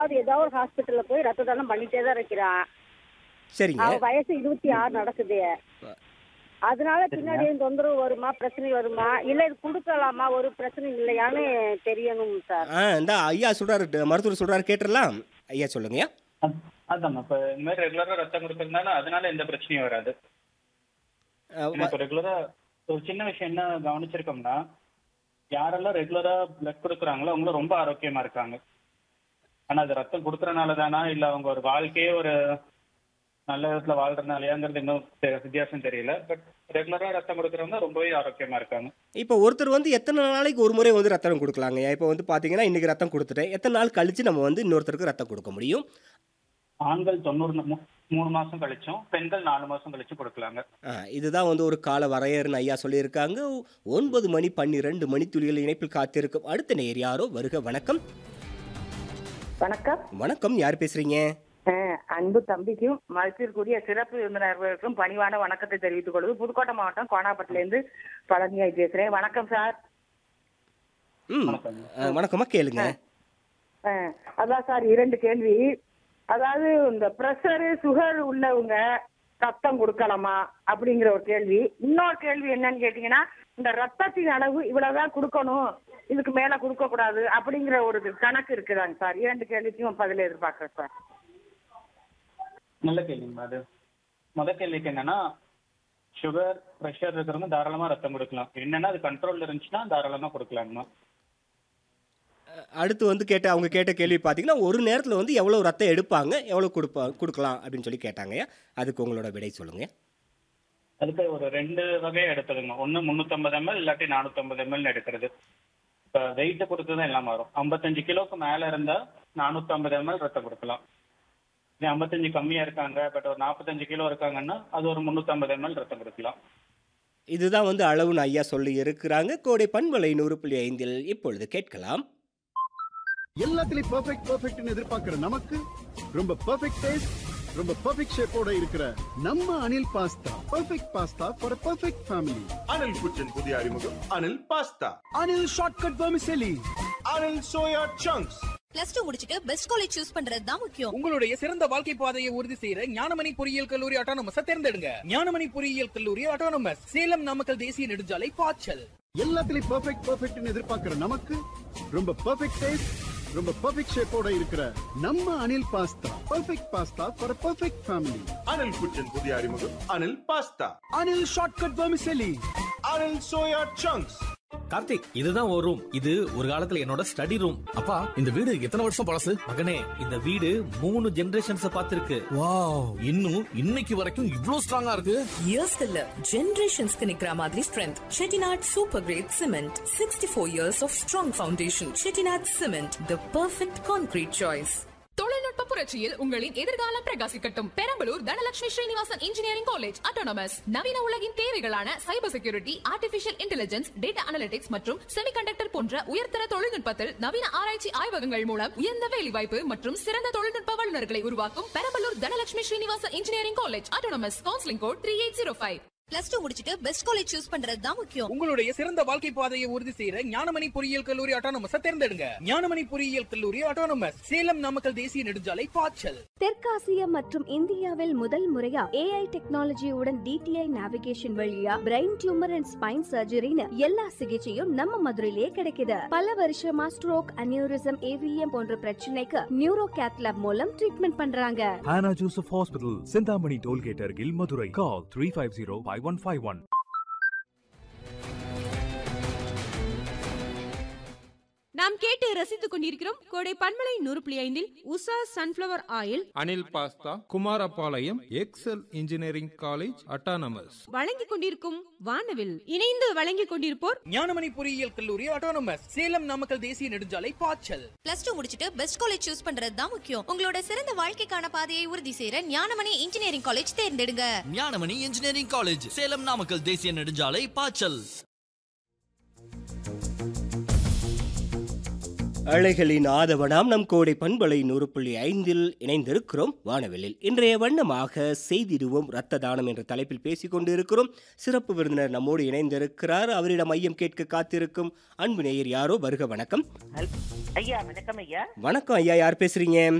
அது ஏதோ ஒரு ஹாஸ்பிட்டல்ல போய் ரத்த தானம் பண்ணிட்டே தான் இருக்கிறான் சரிங்க அவன் வயசு இருபத்தி ஆறு நடக்குது அதனால பின்னாடி எதுவும் தொந்தரவு வருமா பிரச்சனை வருமா இல்ல இது கொடுக்கலாமா ஒரு பிரச்சனை இல்லையான்னு தெரியணும் சார் ஆ இந்த ஐயா சொல்றாரு ட- மருத்துவர் சொல்றாரு கேட்டுடலாம் ஐயா சொல்லுங்கய்யா அத்- அதாம்மா இப்போ இந்த மாதிரி ரெகுலரா ரத்தம் கொடுக்கறதுனால அதனால எந்த பிரச்சனையும் வராது ஆ, ஏன்னா இப்போ ரெகுலரா ஒரு சின்ன விஷயம் என்ன கவனிச்சிருக்கோம்னா யாரெல்லாம் ரெகுலரா பிளட் கொடுக்குறாங்களோ அவங்களும் ரொம்ப ஆரோக்கியமா இருக்காங்க ஆனா அது ரத்தம் கொடுக்கறனால தானா இல்ல அவங்க ஒரு வாழ்க்கையே ஒரு நல்ல விதத்துல வாழ்றதுனாலயாங்கிறது இன்னும் தெ- வித்தியாசம் தெரியல பட் ரெகுலரா ரத்தம் கொடுக்கறவங்க ரொம்பவே ஆரோக்கியமா இருக்காங்க இப்போ ஒருத்தர் வந்து எத்தனை நாளைக்கு ஒரு முறை வந்து ரத்தம் கொடுக்கலாங்க இப்போ வந்து பார்த்தீங்கன்னா இன்னைக்கு ரத்தம் கொடுத்துட்டேன் எத்தனை நாள் கழிச்சு நம்ம வந்து இன்னொருத்தருக்கு ரத்தம் கொடுக்க முடியும் ஆண்கள் தொண்ணூறு நா- மூ- மூணு மாசம் கழிச்சும் பெண்கள் நாலு மாசம் கழிச்சும் கொடுக்கலாங்க ஆ, இதுதான் வந்து ஒரு கால வரையறுன்னு ஐயா சொல்லியிருக்காங்க ஒன்பது மணி பன்னிரெண்டு மணி துளிகள் இணைப்பில் காத்திருக்கும் அடுத்த நேர் யாரோ வருக வணக்கம் வணக்கம் வணக்கம் யார் பேசுறீங்க அஹ், அன்பு தம்பிக்கும் மதிப்பிற்குரிய சிறப்பு விருந்தினர்களுக்கும் பணிவான வணக்கத்தை தெரிவித்துக் கொள்வது புதுக்கோட்டை மாவட்டம் கோணாப்பட்டிலேருந்து பழனியாய் பேசுறேன் வணக்கம் சார் ம் வணக்கம். ஆ, வணக்கம்மா கேளுங்க அஹ், அதான் சார் இரண்டு கேள்வி அதாவது இந்த பிரஷரு சுகர் உள்ளவங்க ரத்தம் கொடுக்கலாமா அப்படிங்கிற ஒரு கேள்வி இன்னொரு கேள்வி என்னன்னு கேட்டீங்கன்னா இந்த ரத்தத்தின் அளவு இவ்வளவுதான் கொடுக்கணும் இதுக்கு மேல கொடுக்க கூடாது அப்படிங்கிற ஒரு கணக்கு இருக்குதாங்க சார் இரண்டு கேள்விக்கும் பதில் எதிர்பார்க்கிறேன் சார் நல்ல கேள்விங்க அது முத கேள்விக்கு என்னன்னா சுகர் ப்ரெஷர் இருக்கிறவங்க தாராளமா ரத்தம் கொடுக்கலாம் என்னன்னா அது கண்ட்ரோல்ல இருந்துச்சுன்னா தாராளமா கொடுக்கலாங்கம்மா அடுத்து வந்து கேட்ட அவங்க கேட்ட கேள்வி பார்த்தீங்கன்னா ஒரு நேரத்தில் வந்து எவ்வளோ ரத்தம் எடுப்பாங்க எவ்வளோ கொடுப்பா கொடுக்கலாம் அப்படின்னு சொல்லி கேட்டாங்கய்யா அதுக்கு உங்களோட விடை சொல்லுங்க அதுக்கு ஒரு ரெண்டு வகை எடுத்ததுங்க ஒன்று முந்நூற்றம்பது எம்எல் இல்லாட்டி நானூற்றம்பது எம்எல் எடுக்கிறது இப்போ வெயிட்டை பொறுத்து தான் எல்லாம் மாறும் ஐம்பத்தஞ்சு கிலோக்கு மேலே இருந்தால் நானூற்றம்பது எம்எல் ரத்தம் கொடுக்கலாம் இதே ஐம்பத்தஞ்சு கம்மியாக இருக்காங்க பட் ஒரு நாற்பத்தஞ்சு கிலோ இருக்காங்கன்னா அது ஒரு முந்நூற்றம்பது எம்எல் ரத்தம் கொடுக்கலாம் இதுதான் வந்து அளவுன்னு ஐயா சொல்லி இருக்கிறாங்க கோடை பண்பலை நூறு புள்ளி ஐந்தில் இப்பொழுது கேட்கலாம் எல்லாத்துலயும் பெர்ஃபெக்ட் பெர்ஃபெக்ட்னு எதிர்பார்க்கிற நமக்கு ரொம்ப பெர்ஃபெக்ட் டேஸ்ட் ரொம்ப பெர்ஃபெக்ட் ஷேப்போட இருக்கிற நம்ம Anil pasta perfect pasta for perfect family Anil kitchen புதிய அறிமுகம் Anil pasta Anil shortcut vermicelli Anil soya chunks plus two முடிச்சிட்டு பெஸ்ட் காலேஜ் சூஸ் பண்றது தான் முக்கியம் உங்களுடைய சிறந்த வாழ்க்கை பாதையை உறுதி செய்யற ஞானமணி பொறியியல் கல்லூரி ஆட்டோனமஸ் தேர்ந்தெடுங்க ஞானமணி பொறியியல் கல்லூரி ஆட்டோனமஸ் சேலம் நாமக்கல் தேசிய நெடுஞ்சாலை பாய்ச்சல் எல்லாத்துலயும் பெர்ஃபெக்ட் பெர்ஃபெக்ட்னு எதிர்பார்க்கிற நமக்கு ரொம்ப பெர்ஃபெக்ட் டேஸ்ட் ரொம்ப பெர்ஃபெக்ட் ஷேப்போட இருக்கிற நம்ம Anil pasta perfect pasta for perfect family Anil kitchen புதிய அறிமுகம் Anil pasta Anil shortcut vermicelli Anil soya chunks Karthik இதுதான் ஒரு ரூம் இது ஒரு காலத்துல என்னோட ஸ்டடி ரூம் அப்பா இந்த வீடு எத்தனை வருஷம் பழசு மகனே இந்த வீடு மூணு ஜெனரேஷன்ஸ் பார்த்திருக்கு வாவ் இன்னும் இன்னைக்கு வரைக்கும் இவ்ளோ ஸ்ட்ராங்கா இருக்கு இயர்ஸ் இல்ல ஜெனரேஷன்ஸ்க்கு நிக்கிற மாதிரி strength Chettinad super great cement sixty four years of strong foundation Chettinad cement the perfect concrete choice தொழில்நுட்ப புரட்சியில் உங்களின் எதிர்காலம் பிரகாசிக்கட்டும் Perambalur Dhanalakshmi Srinivasan engineering college autonomous நவீன உலகின் தேவைகளான cyber security artificial intelligence data analytics மற்றும் செமிகண்டக்டர் போன்ற உயர்தர தொழில்நுட்பத்தில் நவீன ஆராய்ச்சி ஆய்வகங்கள் மூலம் உயர்ந்த வேலைவாய்ப்பு மற்றும் சிறந்த தொழில்நுட்ப வல்லுநர்களை உருவாக்கும் Perambalur Dhanalakshmi Srinivasan engineering college autonomous counselling code three eight zero five plus two முடிச்சிட்டு பெஸ்ட் காலேஜ் சூஸ் பண்றது தான் முக்கியம் உங்களுடைய சிறந்த வாழ்க்கை பாதையை உறுதி செய்யற ஞானமணி பொறியியல் கல்லூரி ஆட்டோனமஸ் தேர்ந்தெடுங்க ஞானமணி பொறியியல் கல்லூரி ஆட்டோனமஸ் சேலம் நாமக்கல் தேசிய நெடுஞ்சாலை பாய்ச்சல் தெற்காசியா மற்றும் இந்தியாவில் முதல் முறையா ஏஐ டெக்னாலஜியுடன் டிடிஐ நேவிகேஷன் வழியா பிரெயின் டியூமர் அண்ட் ஸ்பைன் சர்ஜரின்னு எல்லா சிகிச்சையும் நம்ம மதுரையிலே கிடைக்குது பல வருஷமா ஸ்ட்ரோக் அனியூரிசம் ஏவிஎம் போன்ற பிரச்சனைக்கு நியூரோ கேத்லாப் மூலம் ட்ரீட்மெண்ட் பண்றாங்க Hannah Joseph Hospital, Sindhamani Tollgate Argil, Madurai. Call 350-5151. நாம் கேட்டு ரசித்துக் கொண்டிருக்கிறோம் கோடை பன்மலை நூறு புள்ளி ஐந்தில் Usha sunflower oil Anil pasta Kumarapalayam Excel engineering college autonomous வழங்கிக் கொண்டிருக்கும் வானவில் இணைந்து வழங்கிக் கொண்டிருப்போர் ஞானமணி பொறியியல் கல்லூரி ஆட்டோனமஸ் சேலம் நாமக்கல் தேசிய நெடுஞ்சாலை பாய்ச்சல் பிளஸ் டூ முடிச்சிட்டு பெஸ்ட் காலேஜ் சூஸ் பண்றது தான் முக்கியம் உங்களோட சிறந்த வாழ்க்கைக்கான பாதையை உறுதி செய்யற ஞானமணி இன்ஜினியரிங் காலேஜ் தேர்ந்தெடுங்க ஞானமணி இன்ஜினியரிங் காலேஜ் சேலம் நாமக்கல் தேசிய நெடுஞ்சாலை பாய்ச்சல் அலைகளின் ஆதவனாம் நம் கோடை பண்பலை நூறு புள்ளி ஐந்தில் இணைந்திருக்கிறோம் வானவெளியில் இன்றைய வண்ணமாக செய்திடுவோம் ரத்த தானம் என்ற தலைப்பில் பேசிக் கொண்டிருக்கிறோம் சிறப்பு விருந்தினர் நம்மோடு இணைந்திருக்கிறார் அவரிடம் ஐயம் கேட்க காத்திருக்கும் அன்பு நேயர் யாரோ வருக வணக்கம் ஐயா வணக்கம் ஐயா வணக்கம் ஐயா யார் பேசுறீங்க